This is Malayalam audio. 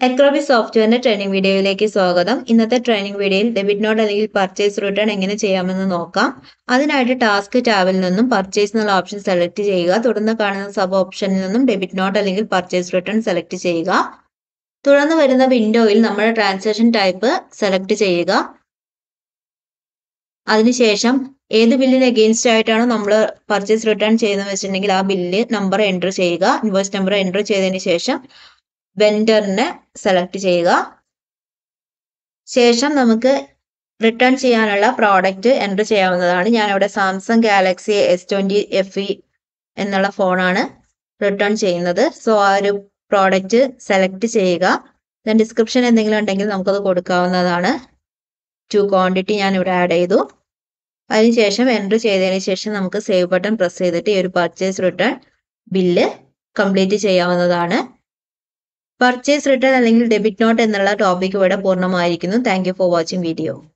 എക്രോബി സോഫ്റ്റ്വെയറിന്റെ ട്രെയിനിങ് വീഡിയോയിലേക്ക് സ്വാഗതം ഇന്നത്തെ ട്രെയിനിങ് വീഡിയോയിൽ ഡെബിറ്റ് നോട്ട് അല്ലെങ്കിൽ പർച്ചേസ് റിട്ടേൺ എങ്ങനെ ചെയ്യാമെന്ന് നോക്കാം അതിനായിട്ട് ടാസ്ക് ടാബിൽ നിന്നും പർച്ചേസ് എന്നുള്ള ഓപ്ഷൻ സെലക്ട് ചെയ്യുക തുടർന്ന് കാണുന്ന സബ് ഓപ്ഷനിൽ നിന്നും ഡെബിറ്റ് നോട്ട് അല്ലെങ്കിൽ പർച്ചേസ് റിട്ടേൺ സെലക്ട് ചെയ്യുക തുടർന്ന് വരുന്ന വിൻഡോയിൽ നമ്മുടെ ട്രാൻസാക്ഷൻ ടൈപ്പ് സെലക്ട് ചെയ്യുക അതിനുശേഷം ഏത് ബില്ലിന് എഗെയിൻസ്റ്റ് ആയിട്ടാണോ നമ്മൾ പർച്ചേസ് റിട്ടേൺ ചെയ്യുന്നത് വെച്ചിട്ടുണ്ടെങ്കിൽ ആ ബില്ല് നമ്പർ എൻ്റർ ചെയ്യുക ഇൻവോയ്സ് നമ്പർ എൻ്റർ ചെയ്തതിന് ശേഷം വെൻഡറിനെ സെലക്ട് ചെയ്യുക ശേഷം നമുക്ക് റിട്ടേൺ ചെയ്യാനുള്ള പ്രോഡക്റ്റ് എൻ്റർ ചെയ്യാവുന്നതാണ് ഞാനിവിടെ Samsung Galaxy S twenty F E എന്നുള്ള ഫോണാണ് റിട്ടേൺ ചെയ്യുന്നത് സോ ആ ഒരു പ്രോഡക്റ്റ് സെലക്ട് ചെയ്യുക ദെൻ ഡിസ്ക്രിപ്ഷൻ എന്തെങ്കിലും ഉണ്ടെങ്കിൽ നമുക്കത് കൊടുക്കാവുന്നതാണ് ടു ക്വാണ്ടിറ്റി ഞാൻ ഇവിടെ ആഡ് ചെയ്തു അതിനുശേഷം എൻ്റർ ചെയ്തതിന് ശേഷം നമുക്ക് സേവ് ബട്ടൺ പ്രസ് ചെയ്തിട്ട് ഈ ഒരു പർച്ചേസ് റിട്ടേൺ ബില്ല് കംപ്ലീറ്റ് ചെയ്യാവുന്നതാണ് പർച്ചേസ് റിട്ടേൺ അല്ലെങ്കിൽ ഡെബിറ്റ് നോട്ട് എന്നുള്ള ടോപ്പിക് ഇവിടെ പൂർണ്ണമായിരിക്കുന്നു താങ്ക് ഫോർ വാച്ചിങ് വീഡിയോ